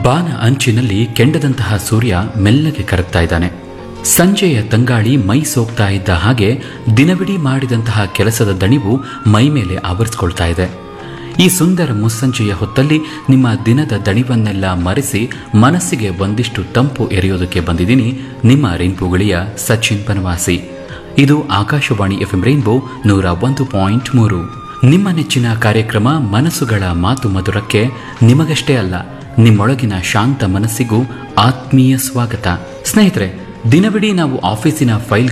ಬಾನ ಅಂಚಿನಲ್ಲಿ ಕೆಂಡದಂತಹ ಸೂರ್ಯ ಮೆಲ್ಲಗೆ ಕರಗ್ತಾ ಇದ್ದಾನೆ ಸಂಜೆಯ ತಂಗಾಳಿ ಮೈ ಸೋಕ್ತಾ ಇದ್ದ ಹಾಗೆ ದಿನವಿಡೀ ಮಾಡಿದಂತಹ ಕೆಲಸದ ದಣಿವು ಮೈ ಮೇಲೆ ಆವರಿಸ್ಕೊಳ್ತಾ ಇದೆ ಈ ಸುಂದರ ಮುಸ್ಸಂಜೆಯ ಹೊತ್ತಲ್ಲಿ ನಿಮ್ಮ ದಿನದ ದಣಿವನ್ನೆಲ್ಲ ಮರೆಸಿ ಮನಸ್ಸಿಗೆ ಒಂದಿಷ್ಟು ತಂಪು ಎರೆಯೋದಕ್ಕೆ ಬಂದಿದ್ದೀನಿ ನಿಮ್ಮ ರೈನ್ಬೋಗಳಿಯ ಸಚಿನ್ ಬನವಾಸಿ ಇದು ಆಕಾಶವಾಣಿ ಎಫ್ ರೈನ್ಬೋ ನೂರ ಒಂದು ಪಾಯಿಂಟ್ ಮೂರು ನಿಮ್ಮ ನೆಚ್ಚಿನ ಕಾರ್ಯಕ್ರಮ ಮನಸ್ಸುಗಳ ಮಾತು ಮಧುರಕ್ಕೆ ನಿಮಗಷ್ಟೇ ಅಲ್ಲ ನಿಮ್ಮೊಳಗಿನ ಶಾಂತ ಮನಸ್ಸಿಗೂ ಆತ್ಮೀಯ ಸ್ವಾಗತ ಸ್ನೇಹಿತರೆ ದಿನವಿಡೀ ನಾವು ಆಫೀಸಿನ ಫೈಲ್